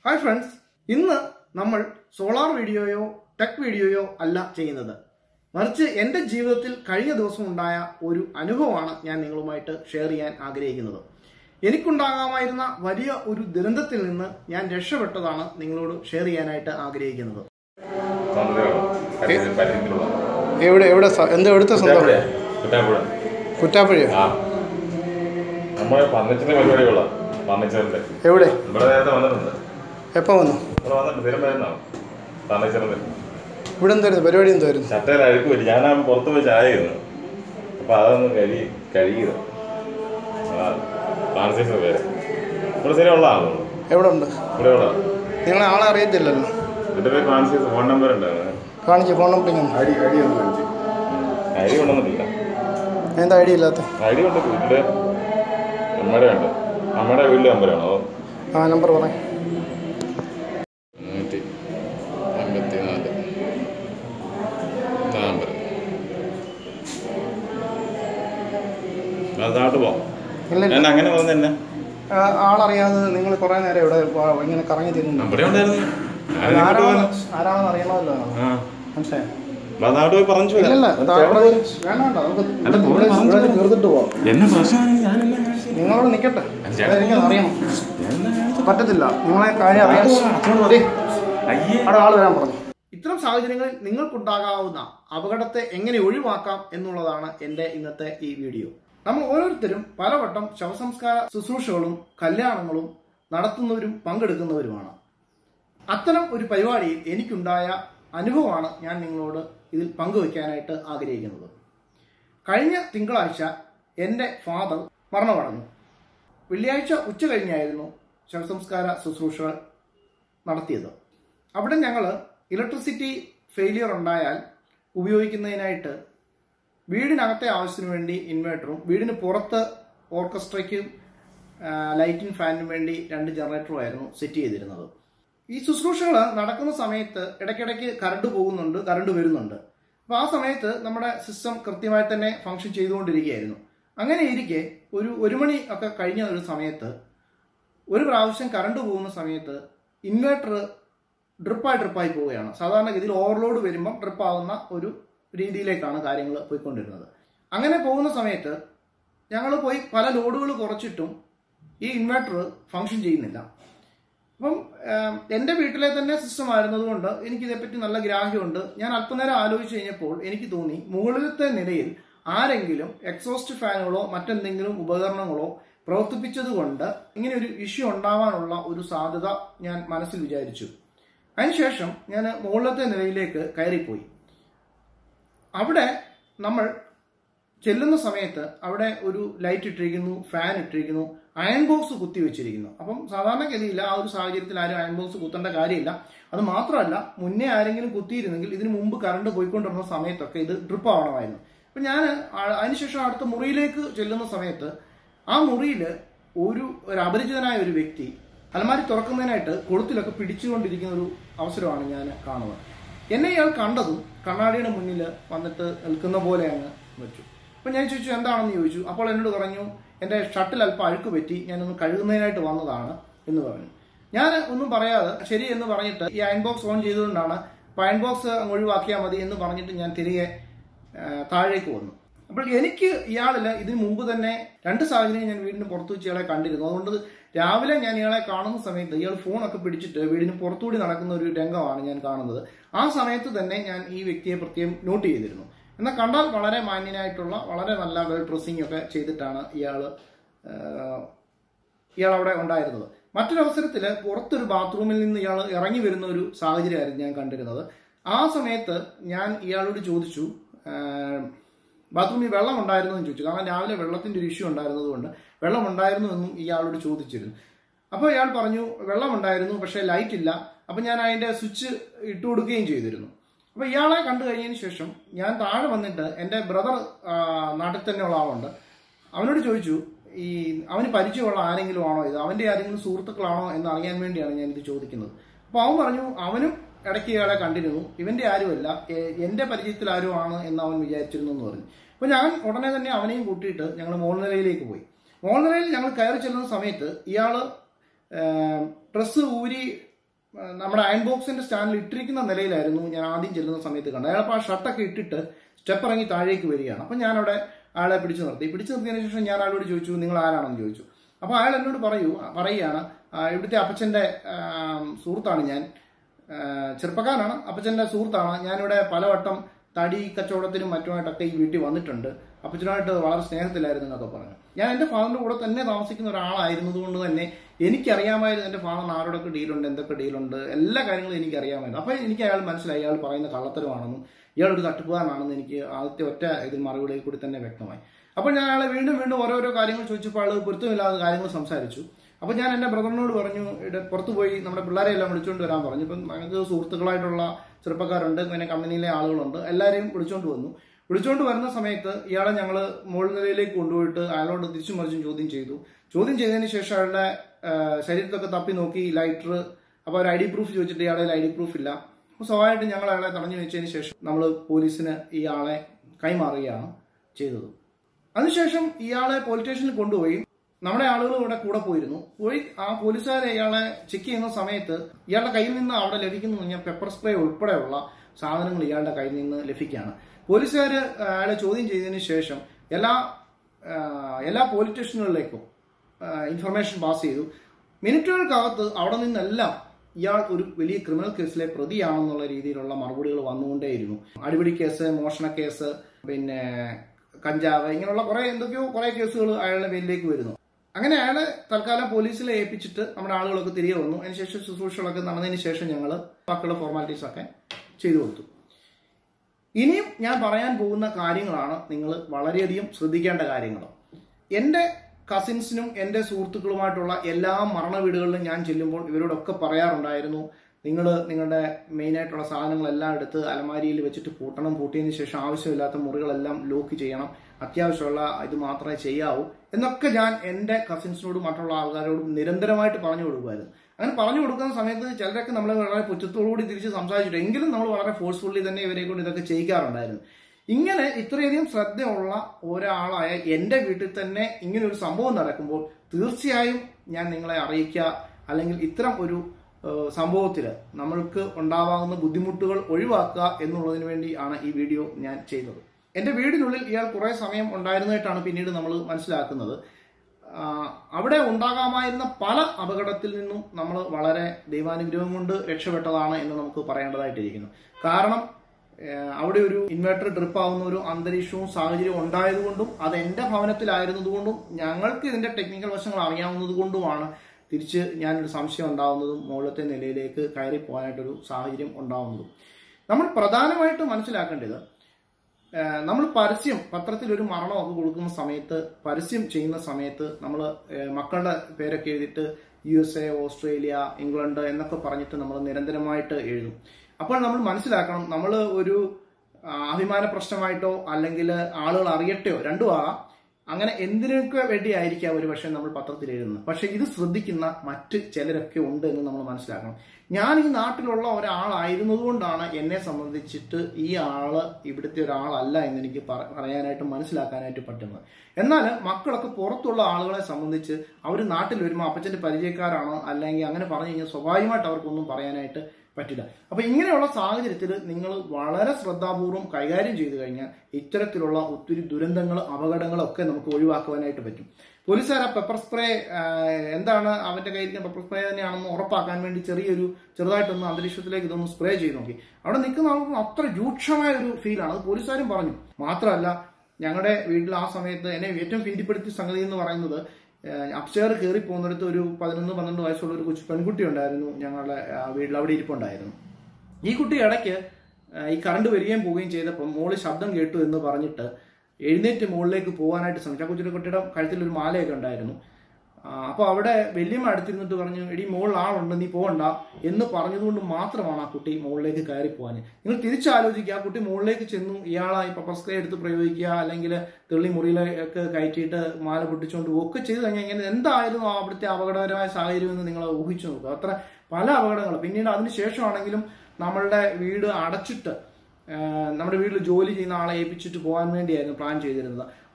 Hi friends ഇന്ന് നമ്മൾ solar വീഡിയോയോ tech വീഡിയോയോ അല്ല ചെയ്യുന്നത് മറിച്ച് എൻ്റെ ജീവിതത്തിൽ കഴിഞ്ഞ ദിവസം ഉണ്ടായ ഒരു അനുഭവമാണ് ഞാൻ നിങ്ങളുമായിട്ട് ഷെയർ ചെയ്യാൻ ആഗ്രഹിക്കുന്നത് എനിക്കുണ്ടാകാമായിരുന്ന വലിയ ഒരു ദുരന്തത്തിൽ നിന്ന് ഞാൻ രക്ഷപ്പെട്ടതാണ് നിങ്ങളോട് ഷെയർ ചെയ്യാനായിട്ട് ആഗ്രഹിക്കുന്നത് എവിടെ എവിടെ എന്താ എവിടുത്തെ കുറ്റാപ്പുഴ കുറ്റാപ്പുഴയോ ആ നമ്മളെ ഫർണിച്ചറിന്റെ പരിപാടികളാ ഫർണിച്ചറിന്റെ എവിടെ ഇവിടെ നേരത്തെ വന്നിട്ടുണ്ട് എപ്പോൾ വന്നു ഇവിടെ വന്നിട്ട് സ്ഥിരം വരുന്നതാണ് ഫർണിച്ചറിന്റെ ഇവിടെ എന്തായിരുന്നു പരിപാടി എന്തായിരുന്നു ചട്ടയിൽ അഴുക്ക് പറ്റി ഞാൻ ആ പുറത്ത് പോയി ചായ ചെയ്യുന്നു അപ്പൊ അതൊന്ന് കഴുകി കഴുകിയത് ഫ്രാൻസിസ് പേര് ഇവിടെ സ്ഥിരം ഉള്ളതാണ് എവിടെ ഉണ്ട് ഇവിടെ ഉള്ള നിങ്ങളെ ആളെ അറിയത്തില്ലല്ലോ എന്റെ പേര് ഫ്രാൻസിസ് ഫോൺ നമ്പർ ഉണ്ടായിരുന്നു കാണിച്ചു ഫോൺ നമ്പർ ഇങ്ങനെ ഐ ഡി ഒന്ന് കാണിച്ചു ഐ ഡി കൊണ്ടൊന്നുമില്ല എന്താ ഐഡിയ ഇല്ലാത്ത ഐ ഡി കൊണ്ട് വീട്ടില് അമ്മയുടെ ഉണ്ട് അമ്മയുടെ വീട്ടിലെ നമ്പറാണോ ആ നമ്പർ പറയാം നൂറ്റി അമ്പത്തി നാല് നമ്പർ അതാട്ട് പോ ഇല്ല ഞാൻ അങ്ങനെ പറഞ്ഞു തന്നെ ആ, ആളറിയാതെ നിങ്ങൾ കുറേ നേരം ഇവിടെ വ- ഇങ്ങനെ കറങ്ങി തിന്നു നമ്പറേ ഉണ്ടായിരുന്നു ഞാൻ ഇങ്ങോട്ട് ആരാണ് പോന്നു. ആരാണെന്ന് അറിയണമല്ലോ ആ മനസ്സിലായോ അതാട്ട് പോയി പറഞ്ഞു വരാം. ഇല്ലല്ല അത് താഴെ ചേട്ടൻ വേണ്ട വേണ്ട നമുക്ക് അല്ല, പോയി ഇവിടെ വാങ്ങിച്ച് ഇവിടെ തീർത്തിട്ട് പോവാം എന്നെ പ്രശ്നമാണ് ഞാൻ എന്നെ കാണിച്ചു നിങ്ങളോട് നിൽക്കട്ടെ ചേട്ടാ. എനിക്ക് അറിയണം ഞാൻ എന്നെ കാണിച്ചു. പറ്റത്തില്ല നിങ്ങളെ കാര്യം അറിയാം അച്ഛനോട് പറ. അയ്യേ അവിടെ ആള് വരാൻ പറഞ്ഞു ഇത്തരം സാഹചര്യങ്ങളിൽ നിങ്ങൾക്കുണ്ടാകാവുന്ന അപകടത്തെ എങ്ങനെ ഒഴിവാക്കാം എന്നുള്ളതാണ് എൻ്റെ ഇന്നത്തെ ഈ വീഡിയോ നമ്മൾ ഓരോരുത്തരും പലവട്ടം ശവസംസ്കാര ശുശ്രൂഷകളും കല്യാണങ്ങളും നടത്തുന്നവരും പങ്കെടുക്കുന്നവരുമാണ് അത്തരം ഒരു പരിപാടിയിൽ എനിക്കുണ്ടായ അനുഭവമാണ് ഞാൻ നിങ്ങളോട് ഇതിൽ പങ്കുവയ്ക്കാനായിട്ട് ആഗ്രഹിക്കുന്നത് കഴിഞ്ഞ തിങ്കളാഴ്ച എൻ്റെ ഫാദർ മരണമടഞ്ഞു വെള്ളിയാഴ്ച ഉച്ച കഴിഞ്ഞായിരുന്നു ശവസംസ്കാര ശുശ്രൂഷകൾ നടത്തിയത് അവിടെ ഞങ്ങൾ ഇലക്ട്രിസിറ്റി ഫെയിലിയർ ഉണ്ടായാൽ ഉപയോഗിക്കുന്നതിനായിട്ട് വീടിനകത്തെ ആവശ്യത്തിന് വേണ്ടി ഇൻവേർട്ടറും വീടിന് പുറത്ത് ഓർക്കസ്ട്രയ്ക്കും ആ, ലൈറ്റിനും ഫാനിനും വേണ്ടി രണ്ട് ജനറേറ്ററും ആയിരുന്നു സെറ്റ് ചെയ്തിരുന്നത് ഈ ശുശ്രൂഷകൾ നടക്കുന്ന സമയത്ത് ഇടയ്ക്കിടയ്ക്ക് കറണ്ട് പോകുന്നുണ്ട് കറണ്ട് വരുന്നുണ്ട് അപ്പോൾ ആ സമയത്ത് നമ്മുടെ സിസ്റ്റം കൃത്യമായി തന്നെ ഫങ്ഷൻ ചെയ്തുകൊണ്ടിരിക്കുകയായിരുന്നു അങ്ങനെ ഇരിക്കെ ഒരു ഒരു മണി ഒക്കെ കഴിഞ്ഞ ഒരു സമയത്ത് ഒരു പ്രാവശ്യം കറണ്ട് പോകുന്ന സമയത്ത് ഇൻവേർട്ടർ ഡ്രിപ്പായി ഡ്രിപ്പായി പോവുകയാണ് സാധാരണഗതിയിൽ ഓവർലോഡ് വരുമ്പം ഡ്രിപ്പ് ആവുന്ന ഒരു രീതിയിലേക്കാണ് കാര്യങ്ങൾ പോയിക്കൊണ്ടിരുന്നത് അങ്ങനെ പോകുന്ന സമയത്ത് ഞങ്ങൾ പോയി പല ലോഡുകൾ കുറച്ചിട്ടും ഈ ഇൻവേർട്ടർ ഫങ്ഷൻ ചെയ്യുന്നില്ല അപ്പം ഏം, എൻ്റെ വീട്ടിലെ തന്നെ സിസ്റ്റം ആയിരുന്നതുകൊണ്ട് എനിക്കിതേപ്പറ്റി നല്ല ഗ്രാഹ്യമുണ്ട് ഞാൻ അല്പനേരം ആലോചിച്ച് കഴിഞ്ഞപ്പോൾ എനിക്ക് തോന്നി മുകളിലത്തെ നിലയിൽ ആരെങ്കിലും എക്സോസ്റ്റ് ഫാനുകളോ മറ്റെന്തെങ്കിലും ഉപകരണങ്ങളോ പ്രവർത്തിപ്പിച്ചതുകൊണ്ട് ഇങ്ങനെ ഒരു ഇഷ്യൂ ഉണ്ടാവാനുള്ള ഒരു സാധ്യത ഞാൻ മനസ്സിൽ വിചാരിച്ചു അതിനുശേഷം ഞാൻ മുകളിലത്തെ നിലയിലേക്ക് കയറിപ്പോയി അവിടെ നമ്മൾ ചെല്ലുന്ന സമയത്ത് അവിടെ ഒരു ലൈറ്റ് ഇട്ടിരിക്കുന്നു ഫാൻ ഇട്ടിരിക്കുന്നു അയൺ ബോക്സ് കുത്തി വെച്ചിരിക്കുന്നു അപ്പം സാധാരണഗതിയിൽ ആ ഒരു സാഹചര്യത്തിൽ ആരും അയൺ ബോക്സ് കുത്തേണ്ട കാര്യമില്ല അത് മാത്രമല്ല മുന്നേ ആരെങ്കിലും കുത്തിയിരുന്നെങ്കിൽ ഇതിനു മുമ്പ് കറണ്ട് പോയിക്കൊണ്ടിരുന്ന സമയത്തൊക്കെ ഇത് ഡ്രിപ്പ് ആവണമായിരുന്നു അപ്പം ഞാൻ അതിനുശേഷം അടുത്ത മുറിയിലേക്ക് ചെല്ലുന്ന സമയത്ത് ആ മുറിയിൽ ഒരു ഒരു അപരിചിതനായ ഒരു വ്യക്തി അലമാരി തുറക്കുന്നതിനായിട്ട് കൊളുത്തിലൊക്കെ പിടിച്ചുകൊണ്ടിരിക്കുന്ന ഒരു അവസരമാണ് ഞാൻ കാണുന്നത് എന്നെ ഇയാൾ കണ്ടതും കണ്ണാടിയുടെ മുന്നിൽ വന്നിട്ട് നിൽക്കുന്ന പോലെ അങ്ങ് വെച്ചു അപ്പം ഞാൻ ചോദിച്ചു എന്താണെന്ന് ചോദിച്ചു അപ്പോൾ എന്നോട് പറഞ്ഞു എൻ്റെ ഷട്ടിൽ അല്പം അഴുക്ക് പറ്റി ഞാനൊന്ന് കഴുകുന്നതിനായിട്ട് വന്നതാണ് എന്ന് പറഞ്ഞു ഞാൻ ഒന്നും പറയാതെ ശരി എന്ന് പറഞ്ഞിട്ട് ഈ അയൺ ബോക്സ് ഓൺ ചെയ്തുകൊണ്ടാണ് അപ്പോൾ അയൺ ബോക്സ് അങ്ങ് ഒഴിവാക്കിയാൽ മതി എന്ന് പറഞ്ഞിട്ട് ഞാൻ തിരികെ ആ, താഴേക്ക് വന്നു അപ്പോൾ എനിക്ക് ഇയാളിൽ ഇതിനു മുമ്പ് തന്നെ രണ്ട് സാഹചര്യം ഞാൻ വീടിന് പുറത്തു വെച്ച് ഇയാളെ കണ്ടിരുന്നു അതുകൊണ്ട് രാവിലെ ഞാൻ ഇയാളെ കാണുന്ന സമയത്ത് ഇയാൾ ഫോണൊക്കെ പിടിച്ചിട്ട് വീടിന് പുറത്തുകൂടി നടക്കുന്ന ഒരു രംഗമാണ് ഞാൻ കാണുന്നത് ആ സമയത്ത് തന്നെ ഞാൻ ഈ വ്യക്തിയെ പ്രത്യേകം നോട്ട് ചെയ്തിരുന്നു എന്നാൽ കണ്ടാൽ വളരെ മാന്യനായിട്ടുള്ള വളരെ നല്ല വെൽ ഡ്രസ്സിംഗ് ഒക്കെ ചെയ്തിട്ടാണ് ഇയാൾ ഇയാൾ അവിടെ ഉണ്ടായിരുന്നത് മറ്റൊരു അവസരത്തിൽ പുറത്തൊരു ബാത്റൂമിൽ നിന്ന് ഇയാൾ ഇറങ്ങി വരുന്ന ഒരു സാഹചര്യമായിരുന്നു ഞാൻ കണ്ടിരുന്നത് ആ സമയത്ത് ഞാൻ ഇയാളോട് ചോദിച്ചു ആഹ്, ബാത്റൂമിൽ വെള്ളം ഉണ്ടായിരുന്നു എന്ന് ചോദിച്ചു കാരണം രാവിലെ വെള്ളത്തിന്റെ ഒരു ഇഷ്യൂ ഉണ്ടായിരുന്നതുകൊണ്ട് വെള്ളം ഉണ്ടായിരുന്നു എന്നും ഇയാളോട് ചോദിച്ചിരുന്നു അപ്പോൾ ഇയാൾ പറഞ്ഞു വെള്ളം ഉണ്ടായിരുന്നു പക്ഷേ ലൈറ്റ് ഇല്ല അപ്പം ഞാൻ അതിന്റെ സ്വിച്ച് ഇട്ട് കൊടുക്കുകയും ചെയ്തിരുന്നു അപ്പൊ ഇയാളെ കണ്ടു കഴിഞ്ഞതിന് ശേഷം ഞാൻ താഴെ വന്നിട്ട് എൻ്റെ ബ്രദർ നാട്ടിൽ തന്നെയുള്ള ആളുണ്ട് അവനോട് ചോദിച്ചു ഈ അവന് പരിചയമുള്ള ആരെങ്കിലും ആണോ ഇത് അവന്റെ ആരെങ്കിലും സുഹൃത്തുക്കളാണോ എന്ന് അറിയാൻ വേണ്ടിയാണ് ഞാൻ ഇത് ചോദിക്കുന്നത് അപ്പൊ അവൻ പറഞ്ഞു അവനും ഇടയ്ക്ക് ഇയാളെ കണ്ടിരുന്നു ഇവന്റെ ആരുമല്ല എ- എന്റെ പരിചയത്തിൽ ആരും ആണ് എന്ന് അവൻ വിചാരിച്ചിരുന്നു എന്ന് പറഞ്ഞു അപ്പൊ ഞാൻ ഉടനെ തന്നെ അവനെയും കൂട്ടിയിട്ട് ഞങ്ങൾ മോൾനിലയിലേക്ക് പോയി മോൾനിലയിൽ ഞങ്ങൾ കയറി ചെല്ലുന്ന സമയത്ത് ഇയാള് ഡ്രസ്സ് ഊരി ആ, നമ്മുടെ അയൺ ബോക്സിന്റെ സ്റ്റാൻഡിൽ ഇട്ടിരിക്കുന്ന നിലയിലായിരുന്നു ഞാൻ ആദ്യം ചെല്ലുന്ന സമയത്ത് കണ്ടത് അയാൾ അപ്പോൾ ആ ഷർട്ടൊക്കെ ഇട്ടിട്ട് സ്റ്റെപ്പ് ഇറങ്ങി താഴേക്ക് വരികയാണ് അപ്പം ഞാനവിടെ അയാളെ പിടിച്ചു നിർത്തി പിടിച്ചു നിർത്തിയതിനു ശേഷം ഞാൻ അയാളോട് ചോദിച്ചു നിങ്ങൾ ആരാണെന്ന് ചോദിച്ചു അപ്പോൾ അയാൾ എന്നോട് പറയൂ പറയുകയാണ് "ആ, ഇവിടുത്തെ അപ്പച്ചന്റെ ആ, സുഹൃത്താണ് ഞാൻ ആ, ചെറുപ്പക്കാരനാണ് അപ്പച്ചന്റെ സുഹൃത്താണ് ഞാനിവിടെ പലവട്ടം തടി കച്ചവടത്തിനും മറ്റുമായിട്ടൊക്കെ ഈ വീട്ടിൽ വന്നിട്ടുണ്ട് അപ്പച്ചനുമായിട്ട് വളരെ സ്നേഹത്തിലായിരുന്നു എന്നൊക്കെ പറഞ്ഞു ഞാൻ എൻ്റെ ഫാദറിന്റെ കൂടെ തന്നെ താമസിക്കുന്ന ഒരാളായിരുന്നത് കൊണ്ട് തന്നെ എനിക്കറിയാമായിരുന്നു എൻ്റെ ഫാദറിന് ആരോടൊക്കെ ഡീലുണ്ട് എന്തൊക്കെ ഡീലുണ്ട് എല്ലാ കാര്യങ്ങളും എനിക്കറിയാമായിരുന്നു അപ്പോൾ എനിക്ക് അയാൾ മനസ്സിലായി അയാൾ പറയുന്ന കള്ളത്തരമാണെന്നും ഇയാൾ ഒരു തട്ടിപ്പുകാരനാണെന്ന് എനിക്ക് ആദ്യത്തെ ഒറ്റ ഇതിൽ മറുപടിയിൽ കൂടി തന്നെ വ്യക്തമായി അപ്പോൾ ഞാൻ അയാളെ വീണ്ടും വീണ്ടും ഓരോരോ കാര്യങ്ങൾ ചോദിച്ചപ്പോൾ ആൾ പൊരുത്തമില്ലാതെ കാര്യങ്ങൾ സംസാരിച്ചു അപ്പോൾ ഞാൻ എൻ്റെ ബ്രദറിനോട് പറഞ്ഞു ഇവിടെ പുറത്ത് പോയി നമ്മുടെ പിള്ളേരെ എല്ലാം വിളിച്ചുകൊണ്ട് വരാൻ പറഞ്ഞു ഇപ്പം ഞങ്ങൾക്ക് സുഹൃത്തുക്കളായിട്ടുള്ള ചെറുപ്പക്കാരുണ്ട് പിന്നെ കമ്പനിയിലെ ആളുകളുണ്ട് എല്ലാവരെയും വിളിച്ചുകൊണ്ട് വന്നു വിളിച്ചുകൊണ്ട് വരുന്ന സമയത്ത് ഇയാളെ ഞങ്ങൾ മുകൾ നിലയിലേക്ക് കൊണ്ടുപോയിട്ട് അയാളോട് തിരിച്ചു മറിച്ചും ചോദ്യം ചെയ്തു ചോദ്യം ചെയ്തതിന് ശേഷം അയാളുടെ ആ, ശരീരത്തൊക്കെ തപ്പി നോക്കി ലൈറ്റർ അപ്പോൾ ഒരു ഐ ഡി പ്രൂഫ് ചോദിച്ചിട്ട് ഇയാളെ ഐ ഡി പ്രൂഫ് ഇല്ല അപ്പോൾ സ്വാഭാവികമായിട്ട് ഞങ്ങൾ അയാളെ തടഞ്ഞു വെച്ചതിന് ശേഷം നമ്മൾ പോലീസിന് ഇയാളെ കൈമാറുകയാണ് ചെയ്തത് അതിനുശേഷം ഇയാളെ പോലീസ് സ്റ്റേഷനിൽ കൊണ്ടുപോയി നമ്മുടെ ആളുകൾ ഇവിടെ കൂടെ പോയിരുന്നു പോയി ആ പോലീസുകാരെ ഇയാളെ ചെക്ക് ചെയ്യുന്ന സമയത്ത് ഇയാളുടെ കയ്യിൽ നിന്ന് അവിടെ ലഭിക്കുന്ന പറഞ്ഞാൽ പെപ്പർ സ്പ്രേ ഉൾപ്പെടെയുള്ള സാധനങ്ങൾ ഇയാളുടെ കയ്യിൽ നിന്ന് ലഭിക്കുകയാണ് പോലീസുകാർ അയാളെ ചോദ്യം ചെയ്തതിന് ശേഷം എല്ലാ ആ, എല്ലാ പോലീസ് സ്റ്റേഷനുകളിലേക്കും ഇൻഫർമേഷൻ പാസ് ചെയ്തു മിനിറ്റുകൾക്കകത്ത് അവിടെ നിന്നെല്ലാം ഇയാൾ ഒരു വലിയ ക്രിമിനൽ കേസിലെ പ്രതിയാണെന്നുള്ള രീതിയിലുള്ള മറുപടികൾ വന്നുകൊണ്ടേയിരുന്നു അടിപിടി കേസ് മോഷണ കേസ് പിന്നെ കഞ്ചാവ് ഇങ്ങനെയുള്ള കുറെ എന്തൊക്കെയോ കുറെ കേസുകൾ അയാളുടെ പേരിലേക്ക് വരുന്നു അങ്ങനെ അയാളെ തൽക്കാലം പോലീസിലെ ഏൽപ്പിച്ചിട്ട് നമ്മുടെ ആളുകളൊക്കെ തിരികെ വന്നു അതിനുശേഷം ശുശ്രൂഷകളൊക്കെ നടന്നതിന് ശേഷം ഞങ്ങൾ മക്കളുടെ ഫോർമാലിറ്റീസ് ഒക്കെ ചെയ്തു കൊടുത്തു ഇനിയും ഞാൻ പറയാൻ പോകുന്ന കാര്യങ്ങളാണ് നിങ്ങൾ വളരെയധികം ശ്രദ്ധിക്കേണ്ട കാര്യങ്ങൾ എൻ്റെ കസിൻസിനും എൻ്റെ സുഹൃത്തുക്കളുമായിട്ടുള്ള എല്ലാ മരണ വീടുകളിലും ഞാൻ ചെല്ലുമ്പോൾ ഇവരോടൊക്കെ പറയാറുണ്ടായിരുന്നു നിങ്ങൾ നിങ്ങളുടെ മെയിനായിട്ടുള്ള സാധനങ്ങളെല്ലാം എടുത്ത് അലമാരിയിൽ വെച്ചിട്ട് പൂട്ടണം പൂട്ടിയതിന് ശേഷം ആവശ്യമില്ലാത്ത മുറികളെല്ലാം ലോക്ക് ചെയ്യണം അത്യാവശ്യമുള്ള ഇത് മാത്രമേ ചെയ്യാവൂ എന്നൊക്കെ ഞാൻ എൻ്റെ കസിൻസിനോടും മറ്റുള്ള ആൾക്കാരോടും നിരന്തരമായിട്ട് പറഞ്ഞു കൊടുക്കുമായിരുന്നു അങ്ങനെ പറഞ്ഞു കൊടുക്കുന്ന സമയത്ത് ചിലരൊക്കെ നമ്മളെ വളരെ പുച്ഛത്തോടുകൂടി തിരിച്ച് സംസാരിച്ചിട്ട് എങ്കിലും നമ്മൾ വളരെ ഫോഴ്സ്ഫുള്ളി തന്നെ ഇവരെ കൊണ്ട് ഇതൊക്കെ ചെയ്യിക്കാറുണ്ടായിരുന്നു ഇങ്ങനെ ഇത്രയധികം ശ്രദ്ധയുള്ള ഒരാളായ എൻ്റെ വീട്ടിൽ തന്നെ ഇങ്ങനെ ഒരു സംഭവം നടക്കുമ്പോൾ തീർച്ചയായും ഞാൻ നിങ്ങളെ അറിയിക്കുക അല്ലെങ്കിൽ ഇത്തരം ഒരു സംഭവത്തിൽ നമ്മൾക്ക് ഉണ്ടാവാവുന്ന ബുദ്ധിമുട്ടുകൾ ഒഴിവാക്കുക എന്നുള്ളതിന് വേണ്ടി ആണ് ഈ വീഡിയോ ഞാൻ ചെയ്തത് എൻ്റെ വീടിനുള്ളിൽ ഇയാൾ കുറേ സമയം ഉണ്ടായിരുന്നതായിട്ടാണ് പിന്നീട് നമ്മൾ മനസ്സിലാക്കുന്നത് ആ, അവിടെ ഉണ്ടാകാമായിരുന്ന പല അപകടത്തിൽ നിന്നും നമ്മൾ വളരെ ദൈവാനുഗ്രഹം കൊണ്ട് രക്ഷപ്പെട്ടതാണ് എന്ന് നമുക്ക് പറയേണ്ടതായിട്ടിരിക്കുന്നു കാരണം ഏഹ്, അവിടെ ഒരു ഇൻവെർട്ടർ ഡ്രിപ്പ് ആവുന്ന ഒരു അന്തരീക്ഷവും സാഹചര്യവും ഉണ്ടായതുകൊണ്ടും അത് എന്റെ ഭവനത്തിലായിരുന്നതുകൊണ്ടും ഞങ്ങൾക്ക് ഇതിന്റെ ടെക്നിക്കൽ വശങ്ങൾ അറിയാവുന്നത് കൊണ്ടുമാണ് തിരിച്ച് ഞാനൊരു സംശയം ഉണ്ടാവുന്നതും മുകളിലത്തെ നിലയിലേക്ക് കയറി പോകാനായിട്ടൊരു സാഹചര്യം ഉണ്ടാവുന്നതും നമ്മൾ പ്രധാനമായിട്ട് മനസ്സിലാക്കേണ്ടത് ഏഹ് നമ്മൾ പരസ്യം പത്രത്തിൽ ഒരു മരണമൊക്കെ കൊടുക്കുന്ന സമയത്ത് പരസ്യം ചെയ്യുന്ന സമയത്ത് നമ്മൾ മക്കളുടെ പേരൊക്കെ എഴുതിയിട്ട് U S A Australia England എന്നൊക്കെ പറഞ്ഞിട്ട് നമ്മൾ നിരന്തരമായിട്ട് എഴുതും അപ്പോൾ നമ്മൾ മനസ്സിലാക്കണം നമ്മൾ ഒരു ആ, അഭിമാന പ്രശ്നമായിട്ടോ അല്ലെങ്കിൽ ആളുകൾ അറിയട്ടെയോ രണ്ടും ആകാം അങ്ങനെ എന്തിനൊക്കെ വേണ്ടിയായിരിക്കാം ഒരു പക്ഷേ നമ്മൾ പത്രത്തിൽ എഴുതുന്നത് പക്ഷെ ഇത് ശ്രദ്ധിക്കുന്ന മറ്റ് ചിലരൊക്കെ ഉണ്ട് എന്ന് നമ്മൾ മനസ്സിലാക്കണം ഞാൻ ഈ നാട്ടിലുള്ള ഒരാളായിരുന്നതുകൊണ്ടാണ് എന്നെ സംബന്ധിച്ചിട്ട് ഈ ആള് ഇവിടുത്തെ ഒരാളല്ല എന്ന് എനിക്ക് പറ- പറയാനായിട്ട് മനസ്സിലാക്കാനായിട്ട് പറ്റുന്നത് എന്നാൽ മക്കളൊക്കെ പുറത്തുള്ള ആളുകളെ സംബന്ധിച്ച് അവർ നാട്ടിൽ വരുമ്പോൾ അപ്പച്ചന്റെ പരിചയക്കാരാണോ അല്ലെങ്കിൽ അങ്ങനെ പറഞ്ഞു കഴിഞ്ഞാൽ സ്വാഭാവികമായിട്ട് അവർക്കൊന്നും പറയാനായിട്ട് പറ്റില്ല അപ്പൊ ഇങ്ങനെയുള്ള സാഹചര്യത്തിൽ നിങ്ങൾ വളരെ ശ്രദ്ധാപൂർവം കൈകാര്യം ചെയ്തു കഴിഞ്ഞാൽ ഇത്തരത്തിലുള്ള ഒത്തിരി ദുരന്തങ്ങൾ അപകടങ്ങളൊക്കെ നമുക്ക് ഒഴിവാക്കുവാനായിട്ട് പറ്റും പോലീസുകാർ ആ പെപ്പർ സ്പ്രേ ആ, എന്താണ് അവന്റെ കയ്യിരിക്കുന്ന പെപ്പർ സ്പ്രേ തന്നെയാണെന്ന് ഉറപ്പാക്കാൻ വേണ്ടി ചെറിയൊരു ചെറുതായിട്ടൊന്ന് അന്തരീക്ഷത്തിലേക്ക് ഇതൊന്ന് സ്പ്രേ ചെയ്ത് നോക്കി അവിടെ നിൽക്കുന്ന ആൾക്ക് അത്ര രൂക്ഷമായ ഒരു ഫീലാണ് അത് പോലീസുകാരും പറഞ്ഞു മാത്രമല്ല ഞങ്ങളുടെ വീട്ടിൽ ആ സമയത്ത് എന്നെ ഏറ്റവും ഭീതിപ്പെടുത്തിയ സംഗതി എന്ന് പറയുന്നത് അപ്സ്റ്റെയർ കയറി പോകുന്നിടത്ത് ഒരു പതിനൊന്ന് പന്ത്രണ്ട് വയസ്സുള്ള ഒരു കൊച്ചു പെൺകുട്ടി ഉണ്ടായിരുന്നു ഞങ്ങളുടെ ആ, വീട്ടിൽ അവിടെ ഇരിപ്പുണ്ടായിരുന്നു ഈ കുട്ടി ഇടയ്ക്ക് ആ, ഈ കറണ്ട് വരികയും പോവുകയും ചെയ്തപ്പോൾ മോള് ശബ്ദം കേട്ടു എന്ന് പറഞ്ഞിട്ട് എഴുന്നേറ്റ് മുകളിലേക്ക് പോകാനായിട്ട് ശ്രമിച്ചു ആ കൊച്ചിയുടെ കുട്ടിയുടെ കഴുത്തിൽ ഒരു മാലയൊക്കെ ഉണ്ടായിരുന്നു അപ്പോൾ അവിടെ വല്യമ്മ അടുത്തിരുന്നിട്ട് പറഞ്ഞു എടി മുകളിൽ ആളുണ്ട് നീ പോകണ്ട എന്ന് പറഞ്ഞതുകൊണ്ട് മാത്രമാണ് ആ കുട്ടി മുകളിലേക്ക് കയറി പോകാൻ നിങ്ങൾ തിരിച്ചാലോചിക്കുക ആ കുട്ടി മുകളിലേക്ക് ചെന്നു ഇയാളായി പെപ്പർ സ്പ്രേ എടുത്ത് പ്രയോഗിക്കുക അല്ലെങ്കിൽ തെള്ളി മുറിയിലൊക്കെ കയറ്റിയിട്ട് മാല പൊട്ടിച്ചുകൊണ്ട് ഒക്കെ ചെയ്തു കഴിഞ്ഞാൽ ഇങ്ങനെ എന്തായിരുന്നു ആ അവിടുത്തെ അപകടകരമായ സാഹചര്യം എന്ന് നിങ്ങൾ ഊഹിച്ചു നോക്കുക അത്ര പല അപകടങ്ങൾ പിന്നീട് അതിന് ശേഷമാണെങ്കിലും നമ്മളുടെ വീട് അടച്ചിട്ട് ആഹ് നമ്മുടെ വീട്ടിൽ ജോലി ചെയ്യുന്ന ആളെ ഏൽപ്പിച്ചിട്ട് പോകാൻ വേണ്ടിയായിരുന്നു പ്ലാൻ ചെയ്തിരുന്നത്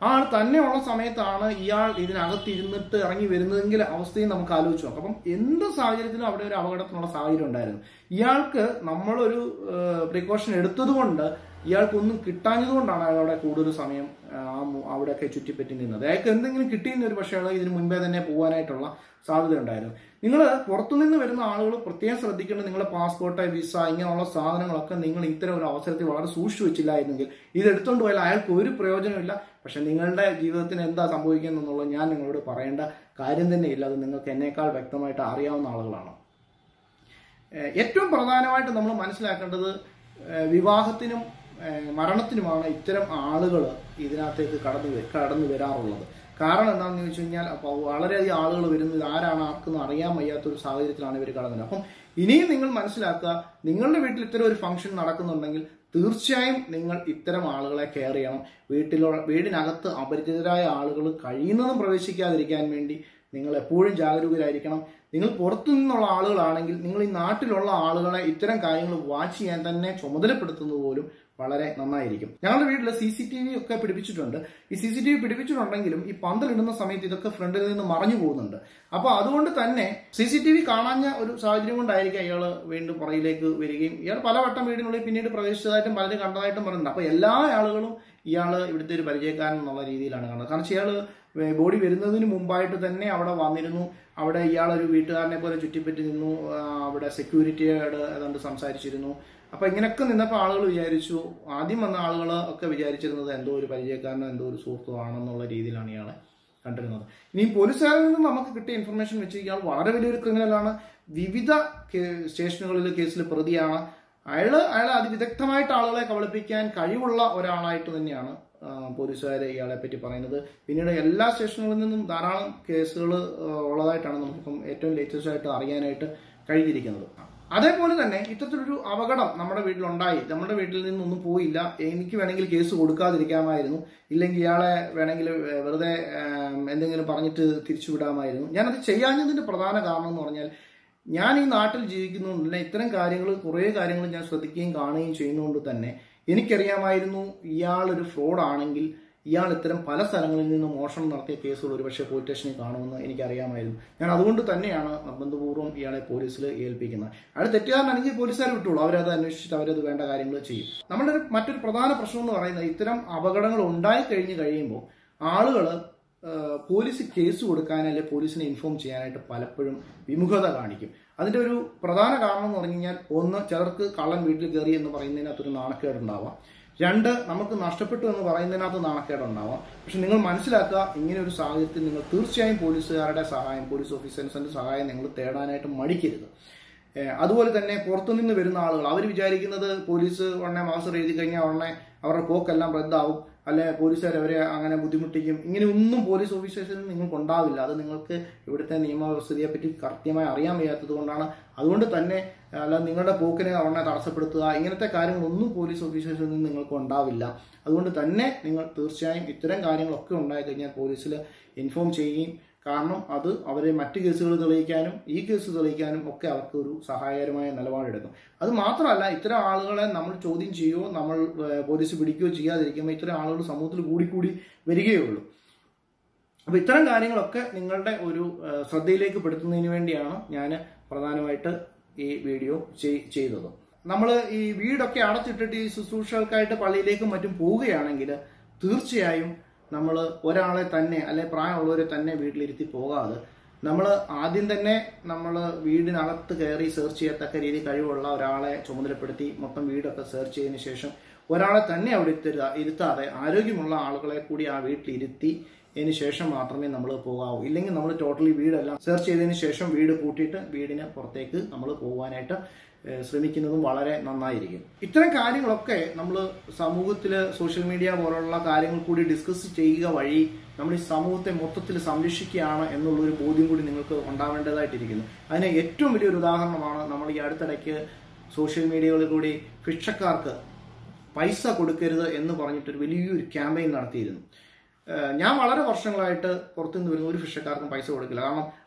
ആ ആൾ തന്നെയുള്ള സമയത്താണ് ഇയാൾ ഇതിനകത്ത് ഇരുന്നിട്ട് ഇറങ്ങി വരുന്നതെങ്കിൽ അവസ്ഥയും നമുക്ക് ആലോചിച്ച് നോക്കാം അപ്പം എന്ത് സാഹചര്യത്തിലും അവിടെ ഒരു അപകടത്തിനുള്ള സാഹചര്യം ഉണ്ടായിരുന്നു ഇയാൾക്ക് നമ്മളൊരു പ്രിക്കോഷൻ എടുത്തതുകൊണ്ട് ഇയാൾക്കൊന്നും കിട്ടാഞ്ഞതുകൊണ്ടാണ് അയാൾ അവിടെ കൂടുതൽ സമയം ആ, ആ മു- അവിടെയൊക്കെ ചുറ്റിപ്പറ്റി നിന്നത് അയാൾക്ക് എന്തെങ്കിലും കിട്ടിയെന്ന് ഒരു പക്ഷേ അയാൾ ഇതിന് മുൻപേ തന്നെ പോകാനായിട്ടുള്ള സാധ്യത ഉണ്ടായിരുന്നു നിങ്ങൾ പുറത്തുനിന്ന് വരുന്ന ആളുകൾ പ്രത്യേകം ശ്രദ്ധിക്കേണ്ടത് നിങ്ങളുടെ പാസ്പോർട്ട് വിസ ഇങ്ങനെയുള്ള സാധനങ്ങളൊക്കെ നിങ്ങൾ ഇത്തരം ഒരു അവസരത്തിൽ വളരെ സൂക്ഷിച്ചു വെച്ചില്ലായിരുന്നെങ്കിൽ ഇത് എടുത്തുകൊണ്ട് പോയാൽ അയാൾക്ക് ഒരു പ്രയോജനമില്ല പക്ഷെ നിങ്ങളുടെ ജീവിതത്തിന് എന്താ സംഭവിക്കുന്നത് എന്നുള്ളത് ഞാൻ നിങ്ങളോട് പറയേണ്ട കാര്യം തന്നെ ഇല്ല അത് നിങ്ങൾക്ക് എന്നേക്കാൾ വ്യക്തമായിട്ട് അറിയാവുന്ന ആളുകളാണ് ഏഹ് ഏറ്റവും പ്രധാനമായിട്ട് നമ്മൾ മനസ്സിലാക്കേണ്ടത് ഏഹ് വിവാഹത്തിനും ഏഹ് മരണത്തിനുമാണ് ഇത്തരം ആളുകൾ ഇതിനകത്തേക്ക് കടന്നു വ- കടന്നു വരാറുള്ളത് കാരണം എന്താണെന്ന് ചോദിച്ചു കഴിഞ്ഞാൽ അപ്പോൾ വളരെയധികം ആളുകൾ വരുന്നത് ആരാണ് ആർക്കൊന്നും അറിയാൻ വയ്യാത്തൊരു സാഹചര്യത്തിലാണ് ഇവർ കടന്നത് അപ്പം ഇനിയും നിങ്ങൾ മനസ്സിലാക്കുക നിങ്ങളുടെ വീട്ടിൽ ഇത്തരം ഒരു ഫംഗ്ഷൻ നടക്കുന്നുണ്ടെങ്കിൽ തീർച്ചയായും നിങ്ങൾ ഇത്തരം ആളുകളെ കെയർ ചെയ്യണം വീട്ടിലുള്ള വീടിനകത്ത് അപരിചിതരായ ആളുകൾ കഴിയുന്നതും പ്രവേശിക്കാതിരിക്കാൻ വേണ്ടി നിങ്ങൾ എപ്പോഴും ജാഗരൂകരായിരിക്കണം നിങ്ങൾ പുറത്തു നിന്നുള്ള ആളുകളാണെങ്കിൽ നിങ്ങൾ ഈ നാട്ടിലുള്ള ആളുകളെ ഇത്തരം കാര്യങ്ങൾ വാച്ച് ചെയ്യാൻ തന്നെ ചുമതലപ്പെടുത്തുന്നത് പോലും വളരെ നന്നായിരിക്കും ഞങ്ങളുടെ വീട്ടിൽ സി സി ടി വി ഒക്കെ പിടിപ്പിച്ചിട്ടുണ്ട് ഈ സി സി ടി വി പിടിപ്പിച്ചിട്ടുണ്ടെങ്കിലും ഈ പന്തലിടുന്ന സമയത്ത് ഇതൊക്കെ ഫ്രണ്ടിൽ നിന്ന് മറഞ്ഞു പോകുന്നുണ്ട് അപ്പൊ അതുകൊണ്ട് തന്നെ സി സി ടി വി കാണാഞ്ഞ ഒരു സാഹചര്യം കൊണ്ടായിരിക്കും ഇയാൾ വീണ്ടും പുറകിലേക്ക് വരികയും ഇയാൾ പലവട്ടം വീടിനുള്ളിൽ പിന്നീട് പ്രവേശിച്ചതായിട്ടും പലരും കണ്ടതായിട്ടും പറയുന്നുണ്ട് അപ്പൊ എല്ലാ ആളുകളും ഇയാൾ ഇവിടുത്തെ ഒരു പരിചയക്കാരൻ എന്നുള്ള രീതിയിലാണ് കാണുന്നത് കാരണം വെച്ചാൽ ഇയാൾ ബോഡി വരുന്നതിന് മുമ്പായിട്ട് തന്നെ അവിടെ വന്നിരുന്നു അവിടെ ഇയാൾ ഒരു വീട്ടുകാരനെ പോലെ ചുറ്റിപ്പറ്റി നിന്നു ആ, അവിടെ സെക്യൂരിറ്റിയോട് ഏതാണ്ട് സംസാരിച്ചിരുന്നു അപ്പൊ ഇങ്ങനെയൊക്കെ നിന്നപ്പോൾ ആളുകൾ വിചാരിച്ചു ആദ്യം വന്ന ആളുകൾ ഒക്കെ വിചാരിച്ചിരുന്നത് എന്തോ ഒരു പരിചയക്കാരനോ എന്തോ ഒരു സുഹൃത്തോ ആണെന്നുള്ള രീതിയിലാണ് ഇയാളെ കണ്ടിരുന്നത് ഇനി പോലീസുകാരിൽ നിന്ന് നമുക്ക് കിട്ടിയ ഇൻഫർമേഷൻ വെച്ച് ഇയാൾ വളരെ വലിയൊരു ക്രിമിനലാണ് വിവിധ കേ- സ്റ്റേഷനുകളിൽ കേസിൽ പ്രതിയാണ് അയാള് അയാളെ അതിവിദഗ്ധമായിട്ട് ആളുകളെ കബളിപ്പിക്കാൻ കഴിവുള്ള ഒരാളായിട്ട് തന്നെയാണ് പോലീസുകാർ ഇയാളെ പറ്റി പറയുന്നത് പിന്നീട് എല്ലാ സ്റ്റേഷനുകളിൽ നിന്നും ധാരാളം കേസുകൾ ഉള്ളതായിട്ടാണ് നമുക്കിപ്പം ഏറ്റവും ലേറ്റസ്റ്റ് ആയിട്ട് അറിയാനായിട്ട് കഴിഞ്ഞിരിക്കുന്നത് അതേപോലെ തന്നെ ഇത്തരത്തിലൊരു അപകടം നമ്മുടെ വീട്ടിലുണ്ടായി നമ്മുടെ വീട്ടിൽ നിന്നൊന്നും പോയില്ല എനിക്ക് വേണമെങ്കിൽ കേസ് കൊടുക്കാതിരിക്കാമായിരുന്നു ഇല്ലെങ്കിൽ ഇയാളെ വേണമെങ്കിൽ വെറുതെ ഏം, എന്തെങ്കിലും പറഞ്ഞിട്ട് തിരിച്ചുവിടാമായിരുന്നു ഞാനത് ചെയ്യാഞ്ഞതിന്റെ പ്രധാന കാരണം എന്ന് പറഞ്ഞാൽ ഞാൻ ഈ നാട്ടിൽ ജീവിക്കുന്നതുകൊണ്ട് തന്നെ ഇത്തരം കാര്യങ്ങൾ കുറേ കാര്യങ്ങൾ ഞാൻ ശ്രദ്ധിക്കുകയും കാണുകയും ചെയ്യുന്നതുകൊണ്ട് തന്നെ എനിക്കറിയാമായിരുന്നു ഇയാൾ ഒരു ഫ്രോഡ് ആണെങ്കിൽ ഇയാൾ ഇത്തരം പല സ്ഥലങ്ങളിൽ നിന്ന് മോഷണം നടത്തിയ കേസുകൾ ഒരുപക്ഷെ പോലീസ് സ്റ്റേഷനിൽ കാണുമെന്ന് എനിക്കറിയാമായിരുന്നു ഞാൻ അതുകൊണ്ട് തന്നെയാണ് നിർബന്ധപൂർവ്വം ഇയാളെ പോലീസിൽ ഏൽപ്പിക്കുന്നത് അയാൾ തെറ്റുകാരനാണെങ്കിൽ പോലീസുകാർ വിട്ടുള്ളൂ അവരത് അന്വേഷിച്ചിട്ട് അവരത് വേണ്ട കാര്യങ്ങൾ ചെയ്യും നമ്മുടെ ഒരു മറ്റൊരു പ്രധാന പ്രശ്നം എന്ന് പറയുന്നത് ഇത്തരം അപകടങ്ങൾ ഉണ്ടായി കഴിഞ്ഞ് കഴിയുമ്പോൾ ആളുകൾ പോലീസ് കേസ് കൊടുക്കാൻ അല്ലെങ്കിൽ പോലീസിനെ ഇൻഫോം ചെയ്യാനായിട്ട് പലപ്പോഴും വിമുഖത കാണിക്കും അതിന്റെ ഒരു പ്രധാന കാരണം എന്ന് പറഞ്ഞു കഴിഞ്ഞാൽ ഒന്ന് ചിലർക്ക് കള്ളൻ വീട്ടിൽ കയറി എന്ന് പറയുന്നതിനകത്തൊരു നാണക്കേടുണ്ടാവാം രണ്ട് നമുക്ക് നഷ്ടപ്പെട്ടു എന്ന് പറയുന്നതിനകത്ത് നാണക്കേടുണ്ടാവാം പക്ഷെ നിങ്ങൾ മനസ്സിലാക്കുക ഇങ്ങനെ ഒരു സാഹചര്യത്തിൽ നിങ്ങൾ തീർച്ചയായും പോലീസുകാരുടെ സഹായം പോലീസ് ഓഫീസേഴ്സിന്റെ സഹായം നിങ്ങൾ തേടാനായിട്ട് മടിക്കരുത് ഏഹ് അതുപോലെ തന്നെ പുറത്തുനിന്ന് വരുന്ന ആളുകൾ അവർ വിചാരിക്കുന്നത് പോലീസ് ഉടനെ മാസ്റ്റർ എഴുതി കഴിഞ്ഞാൽ ഉടനെ അവരുടെ പോക്കെല്ലാം റദ്ദാവും അല്ലെ പോലീസുകാർ അവരെ അങ്ങനെ ബുദ്ധിമുട്ടിക്കും ഇങ്ങനെ ഒന്നും പോലീസ് ഓഫീസേഴ്സിൽ നിന്ന് നിങ്ങൾക്ക് ഉണ്ടാവില്ല അത് നിങ്ങൾക്ക് ഇവിടുത്തെ നിയമവ്യവസ്ഥയെ പറ്റി കൃത്യമായി അറിയാൻ വയ്യാത്തത് കൊണ്ടാണ് അതുകൊണ്ട് തന്നെ അല്ല നിങ്ങളുടെ പോക്കിനെ ഉടനെ തടസ്സപ്പെടുത്തുക ഇങ്ങനത്തെ കാര്യങ്ങളൊന്നും പോലീസ് ഓഫീസേഴ്സിൽ നിന്ന് നിങ്ങൾക്ക് ഉണ്ടാവില്ല അതുകൊണ്ട് തന്നെ നിങ്ങൾ തീർച്ചയായും ഇത്തരം കാര്യങ്ങളൊക്കെ ഉണ്ടായി കഴിഞ്ഞാൽ പോലീസിൽ ഇൻഫോം ചെയ്യുകയും കാരണം അത് അവരെ മറ്റ് കേസുകൾ തെളിയിക്കാനും ഈ കേസ് തെളിയിക്കാനും ഒക്കെ അവർക്ക് ഒരു സഹായകരമായ നിലപാടെടുക്കും അത് മാത്രമല്ല ഇത്തരം ആളുകളെ നമ്മൾ ചോദ്യം ചെയ്യുകയോ നമ്മൾ ഏഹ്, പോലീസ് പിടിക്കുകയോ ചെയ്യാതിരിക്കുമ്പോൾ ഇത്തരം ആളുകൾ സമൂഹത്തിൽ കൂടിക്കൂടി വരികയുള്ളൂ അപ്പൊ ഇത്തരം കാര്യങ്ങളൊക്കെ നിങ്ങളുടെ ഒരു ഏഹ്, ശ്രദ്ധയിലേക്ക് പെടുത്തുന്നതിന് വേണ്ടിയാണ് ഞാൻ പ്രധാനമായിട്ട് ഈ വീഡിയോ ചെയ്- ചെയ്തത് നമ്മൾ ഈ വീടൊക്കെ അടച്ചിട്ടിട്ട് ഈ ശുശ്രൂഷകൾക്കായിട്ട് പള്ളിയിലേക്കും മറ്റും പോവുകയാണെങ്കിൽ തീർച്ചയായും നമ്മൾ ഒരാളെ തന്നെ അല്ലെ പ്രായമുള്ളവരെ തന്നെ വീട്ടിലിരുത്തി പോകാതെ നമ്മൾ ആദ്യം തന്നെ നമ്മൾ വീടിനകത്ത് കയറി സെർച്ച് ചെയ്യത്തക്ക രീതി കഴിവുള്ള ഒരാളെ ചുമതലപ്പെടുത്തി മൊത്തം വീടൊക്കെ സെർച്ച് ചെയ്തതിനു ശേഷം ഒരാളെ തന്നെ അവിടെ ഇരുത്തുക ഇരുത്താതെ ആരോഗ്യമുള്ള ആളുകളെ കൂടി ആ വീട്ടിലിരുത്തി അതിന് ശേഷം മാത്രമേ നമ്മൾ പോകാവൂ ഇല്ലെങ്കിൽ നമ്മൾ ടോട്ടലി വീടെല്ലാം സെർച്ച് ചെയ്തതിന് ശേഷം വീട് പൂട്ടിയിട്ട് വീടിന് പുറത്തേക്ക് നമ്മൾ പോകാനായിട്ട് ഏഹ്, ശ്രമിക്കുന്നതും വളരെ നന്നായിരിക്കും ഇത്തരം കാര്യങ്ങളൊക്കെ നമ്മൾ സമൂഹത്തിൽ സോഷ്യൽ മീഡിയ പോലുള്ള കാര്യങ്ങൾ കൂടി ഡിസ്കസ് ചെയ്യുക വഴി നമ്മൾ ഈ സമൂഹത്തെ മൊത്തത്തിൽ സംരക്ഷിക്കുകയാണ് എന്നുള്ളൊരു ബോധ്യം കൂടി നിങ്ങൾക്ക് ഉണ്ടാവേണ്ടതായിട്ടിരിക്കുന്നു അതിന് ഏറ്റവും വലിയൊരു ഉദാഹരണമാണ് നമ്മൾ ഈ അടുത്തിടയ്ക്ക് സോഷ്യൽ മീഡിയകളിൽ കൂടി ഭിക്ഷക്കാർക്ക് പൈസ കൊടുക്കരുത് എന്ന് പറഞ്ഞിട്ടൊരു വലിയൊരു ക്യാമ്പയിൻ നടത്തിയിരുന്നു ഏഹ് ഞാൻ വളരെ വർഷങ്ങളായിട്ട് പുറത്തുനിന്ന് വരുന്ന ഒരു ഫിഷക്കാർക്കും പൈസ കൊടുക്കില്ല കാരണം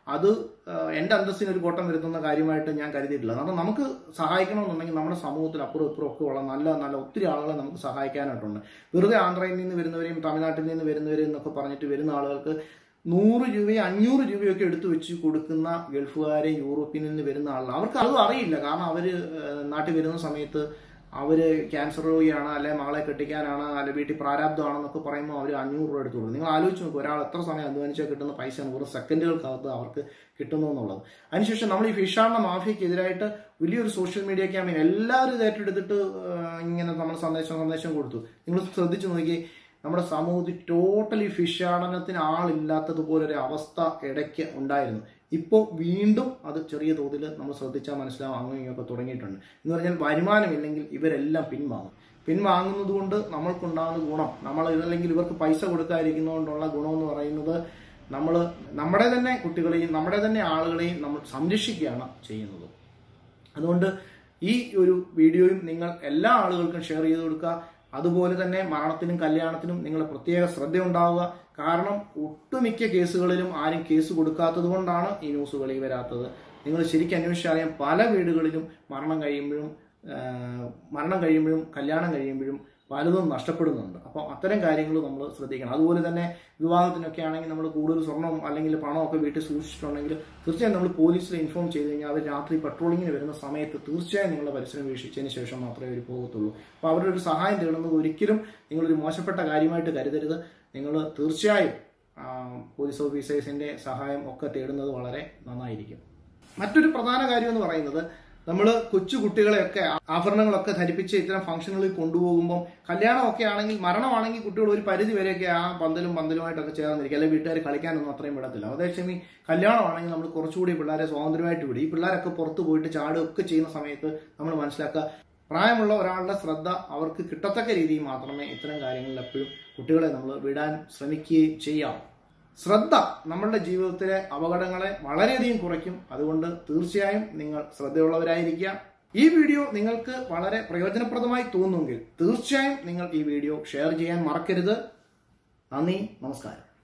അത് ഏഹ്, എൻ്റെ അന്തസ്സിന് ഒരു കോട്ടം വരുത്തുന്ന കാര്യമായിട്ട് ഞാൻ കരുതിയിട്ടില്ല കാരണം നമുക്ക് സഹായിക്കണമെന്നുണ്ടെങ്കിൽ നമ്മുടെ സമൂഹത്തിൽ അപ്പുറം ഇപ്പുറം ഒക്കെ ഉള്ള നല്ല നല്ല ഒത്തിരി ആളുകളെ നമുക്ക് സഹായിക്കാനായിട്ടുണ്ട് വെറുതെ ആന്ധ്രയിൽ നിന്ന് വരുന്നവരെയും തമിഴ്നാട്ടിൽ നിന്ന് വരുന്നവരെയും എന്നൊക്കെ പറഞ്ഞിട്ട് വരുന്ന ആളുകൾക്ക് നൂറ് രൂപയും അഞ്ഞൂറ് രൂപയൊക്കെ എടുത്തു വെച്ച് കൊടുക്കുന്ന ഗൾഫുകാരെ യൂറോപ്പിൽ നിന്ന് വരുന്ന ആളുകൾ അവർക്ക് അതും അറിയില്ല കാരണം അവര് ഏഹ്, നാട്ടിൽ വരുന്ന സമയത്ത് അവര് ക്യാൻസർ രോഗിയാണ് അല്ലെ മകളെ കെട്ടിക്കാനാണ് അല്ലെ വീട്ടിൽ പ്രാരാബ്ദമാണെന്നൊക്കെ പറയുമ്പോൾ അവർ അഞ്ഞൂറ് രൂപ എടുത്തു കൊടുക്കും നിങ്ങൾ ആലോചിച്ച് നോക്കും ഒരാൾ എത്ര സമയം അധ്വാനിച്ചാൽ കിട്ടുന്ന പൈസയാണ് വെറും സെക്കൻഡുകൾക്കകത്ത് അവർക്ക് കിട്ടുന്നു എന്നുള്ളത് അതിനുശേഷം നമ്മൾ ഈ ഫിഷാറിന മാഫിയക്കെതിരായിട്ട് വലിയൊരു സോഷ്യൽ മീഡിയ ക്യാമ്പയിൻ എല്ലാവരും ഇത് ഏറ്റെടുത്തിട്ട് ഏഹ്, ഇങ്ങനെ നമ്മൾ സന്ദേശം സന്ദേശം കൊടുത്തു നിങ്ങൾ ശ്രദ്ധിച്ചു നോക്കി നമ്മുടെ സമൂഹത്തിൽ ടോട്ടലി ഫിഷാടനത്തിന് ആളില്ലാത്തതുപോലൊരു അവസ്ഥ ഇടയ്ക്ക് ഉണ്ടായിരുന്നു ഇപ്പോൾ വീണ്ടും അത് ചെറിയ തോതിൽ നമ്മൾ ശ്രദ്ധിച്ചാൽ മനസ്സിലാവും അങ്ങനെ ഇങ്ങനെയൊക്കെ തുടങ്ങിയിട്ടുണ്ട് എന്ന് പറഞ്ഞാൽ വരുമാനമില്ലെങ്കിൽ ഇവരെല്ലാം പിൻവാങ്ങും പിൻവാങ്ങുന്നത് കൊണ്ട് നമ്മൾക്കുണ്ടാകുന്ന ഗുണം നമ്മൾ അല്ലെങ്കിൽ ഇവർക്ക് പൈസ കൊടുക്കാതിരിക്കുന്നതുകൊണ്ടുള്ള ഗുണം എന്ന് പറയുന്നത് നമ്മൾ നമ്മുടെ തന്നെ കുട്ടികളെയും നമ്മുടെ തന്നെ ആളുകളെയും നമ്മൾ സംരക്ഷിക്കുകയാണ് ചെയ്യുന്നത് അതുകൊണ്ട് ഈ ഒരു വീഡിയോയും നിങ്ങൾ എല്ലാ ആളുകൾക്കും ഷെയർ ചെയ്ത് കൊടുക്കുക അതുപോലെ തന്നെ മരണത്തിനും കല്യാണത്തിനും നിങ്ങൾ പ്രത്യേക ശ്രദ്ധയുണ്ടാവുക കാരണം ഒട്ടുമിക്ക കേസുകളിലും ആരും കേസ് കൊടുക്കാത്തത് കൊണ്ടാണ് ഈ ന്യൂസ് വെളി വരാത്തത് നിങ്ങൾ ശരിക്കും അന്വേഷിച്ചറിയാം പല വീടുകളിലും മരണം കഴിയുമ്പോഴും ആ, മരണം കഴിയുമ്പോഴും കല്യാണം കഴിയുമ്പോഴും പലതും നഷ്ടപ്പെടുന്നുണ്ട് അപ്പോൾ അത്തരം കാര്യങ്ങൾ നമ്മൾ ശ്രദ്ധിക്കണം അതുപോലെ തന്നെ വിവാഹത്തിനൊക്കെ ആണെങ്കിൽ നമ്മൾ കൂടുതൽ സ്വർണം അല്ലെങ്കിൽ പണമൊക്കെ വീട്ടിൽ സൂക്ഷിച്ചിട്ടുണ്ടെങ്കിൽ തീർച്ചയായും നമ്മൾ പോലീസിൽ ഇൻഫോം ചെയ്ത് കഴിഞ്ഞാൽ അവർ രാത്രി പട്രോളിങ്ങിന് വരുന്ന സമയത്ത് തീർച്ചയായും നിങ്ങളുടെ പരിസരം വീക്ഷിച്ചതിന് ശേഷം മാത്രമേ അവർ പോകത്തുള്ളൂ അപ്പോൾ അവരുടെ ഒരു സഹായം തേടുന്നത് ഒരിക്കലും നിങ്ങളൊരു മോശപ്പെട്ട കാര്യമായിട്ട് കരുതരുത് നിങ്ങൾ തീർച്ചയായും ആ, പോലീസ് ഓഫീസേഴ്സിന്റെ സഹായം ഒക്കെ തേടുന്നത് വളരെ നന്നായിരിക്കും മറ്റൊരു പ്രധാന കാര്യം എന്ന് പറയുന്നത് നമ്മൾ കൊച്ചു കുട്ടികളെയൊക്കെ ആഭരണങ്ങളൊക്കെ ധരിപ്പിച്ച് ഇത്തരം ഫംഗ്ഷനുകളിൽ കൊണ്ടുപോകുമ്പോൾ കല്യാണമൊക്കെ ആണെങ്കിൽ മരണമാണെങ്കിൽ കുട്ടികൾ ഒരു പരിധി വരെയൊക്കെ ആ പന്തലും പന്തലുമായിട്ടൊക്കെ ചേർന്നിരിക്കും അല്ലെങ്കിൽ വീട്ടുകാർ കളിക്കാനൊന്നും അത്രയും വിടത്തില്ല അതേസമയം ഈ കല്യാണമാണെങ്കിൽ നമ്മൾ കുറച്ചുകൂടി പിള്ളേരെ സ്വാതന്ത്ര്യമായിട്ട് വിടും ഈ പിള്ളേരൊക്കെ പുറത്ത് പോയിട്ട് ചാടുകയൊക്കെ ചെയ്യുന്ന സമയത്ത് നമ്മൾ മനസ്സിലാക്കുക പ്രായമുള്ള ഒരാളുടെ ശ്രദ്ധ അവർക്ക് കിട്ടത്തക്ക രീതിയിൽ മാത്രമേ ഇത്തരം കാര്യങ്ങളിൽ എപ്പോഴും കുട്ടികളെ നമ്മൾ വിടാൻ ശ്രമിക്കുകയും ചെയ്യാവൂ ശ്രദ്ധ നമ്മളുടെ ജീവിതത്തിലെ അപകടങ്ങളെ വളരെയധികം കുറയ്ക്കും അതുകൊണ്ട് തീർച്ചയായും നിങ്ങൾ ശ്രദ്ധയുള്ളവരായിരിക്കുക ഈ വീഡിയോ നിങ്ങൾക്ക് വളരെ പ്രയോജനപ്രദമായി തോന്നുമെങ്കിൽ തീർച്ചയായും നിങ്ങൾ ഈ വീഡിയോ ഷെയർ ചെയ്യാൻ മറക്കരുത് നന്ദി നമസ്കാരം